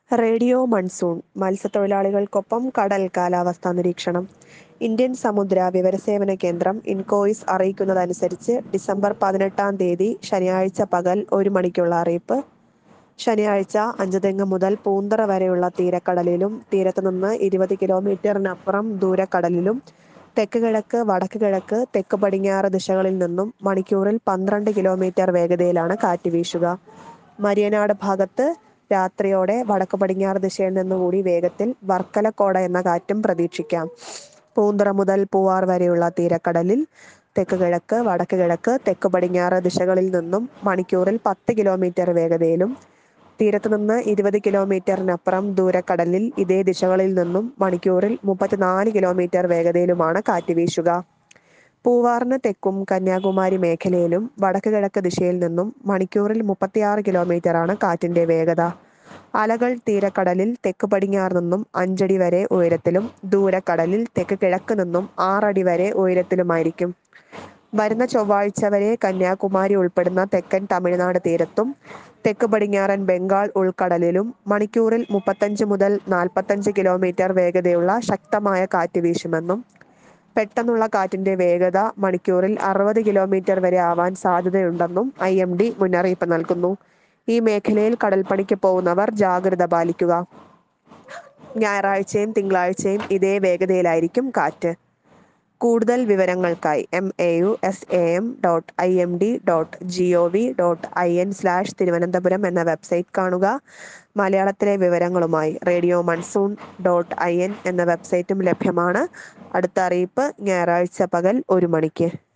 radio monsoon മത്സ്യത്തൊഴിലാളികൾക്കൊപ്പം കടൽ കാലാവസ്ഥാ നിരീക്ഷണം ഇന്ത്യൻ സമുദ്ര വിവരസേവന കേന്ദ്രം ഇൻകോയിസ് അറിയിക്കുന്നതനുസരിച്ച് ഡിസംബർ പതിനെട്ടാം തീയതി ശനിയാഴ്ച പകൽ ഒരു മണിക്കുള്ള അറിയിപ്പ് ശനിയാഴ്ച അഞ്ചുതെങ്ങ് മുതൽ പൂന്തറ വരെയുള്ള തീരക്കടലിലും തീരത്തുനിന്ന് ഇരുപത് കിലോമീറ്ററിനപ്പുറം ദൂരക്കടലിലും തെക്ക് കിഴക്ക് വടക്ക് കിഴക്ക് തെക്ക് പടിഞ്ഞാറ് ദിശകളിൽ നിന്നും മണിക്കൂറിൽ പന്ത്രണ്ട് കിലോമീറ്റർ വേഗതയിലാണ് കാറ്റ് വീശുക മരിയനാട് ഭാഗത്ത് രാത്രിയോടെ വടക്ക് പടിഞ്ഞാറ് ദിശയിൽ നിന്നുകൂടി വേഗത്തിൽ വർക്കലക്കോട എന്ന കാറ്റും പ്രതീക്ഷിക്കാം പൂന്തറ മുതൽ പൂവാർ വരെയുള്ള തീരക്കടലിൽ തെക്ക് കിഴക്ക് വടക്ക് കിഴക്ക് തെക്ക് പടിഞ്ഞാറ് ദിശകളിൽ നിന്നും മണിക്കൂറിൽ പത്ത് കിലോമീറ്റർ വേഗതയിലും തീരത്ത് നിന്ന് ഇരുപത് കിലോമീറ്ററിനപ്പുറം ദൂരക്കടലിൽ ഇതേ ദിശകളിൽ നിന്നും മണിക്കൂറിൽ മുപ്പത്തിനാല് കിലോമീറ്റർ വേഗതയിലുമാണ് കാറ്റ് വീശുക പൂവാറിന് തെക്കും കന്യാകുമാരി മേഖലയിലും വടക്ക് കിഴക്ക് ദിശയിൽ നിന്നും മണിക്കൂറിൽ മുപ്പത്തിയാറ് കിലോമീറ്ററാണ് കാറ്റിന്റെ വേഗത അലകൾ തീരക്കടലിൽ തെക്ക് പടിഞ്ഞാറ് നിന്നും അഞ്ചടി വരെ ഉയരത്തിലും ദൂരക്കടലിൽ തെക്ക് കിഴക്ക് നിന്നും ആറടി വരെ ഉയരത്തിലുമായിരിക്കും വരുന്ന ചൊവ്വാഴ്ച വരെ കന്യാകുമാരി ഉൾപ്പെടുന്ന തെക്കൻ തമിഴ്നാട് തീരത്തും തെക്ക് പടിഞ്ഞാറൻ ബംഗാൾ ഉൾക്കടലിലും മണിക്കൂറിൽ മുപ്പത്തഞ്ച് മുതൽ നാൽപ്പത്തഞ്ച് കിലോമീറ്റർ വേഗതയുള്ള ശക്തമായ കാറ്റ് വീശുമെന്നും പെട്ടെന്നുള്ള കാറ്റിന്റെ വേഗത മണിക്കൂറിൽ അറുപത് കിലോമീറ്റർ വരെ ആവാൻ സാധ്യതയുണ്ടെന്നും ഐ എം ഡി മുന്നറിയിപ്പ് നൽകുന്നു ഈ മേഖലയിൽ കടൽപ്പണിക്ക് പോകുന്നവർ ജാഗ്രത പാലിക്കുക ഞായറാഴ്ചയും തിങ്കളാഴ്ചയും ഇതേ വേഗതയിലായിരിക്കും കാറ്റ് കൂടുതൽ വിവരങ്ങൾക്കായി M A U S A M dot I M D dot G O V dot I N slash Thiruvananthapuram എന്ന വെബ്സൈറ്റ് കാണുക മലയാളത്തിലെ വിവരങ്ങളുമായി radio Monsoon dot I N എന്ന വെബ്സൈറ്റും ലഭ്യമാണ് അടുത്ത അറിയിപ്പ് ഞായറാഴ്ച പകൽ ഒരു മണിക്ക്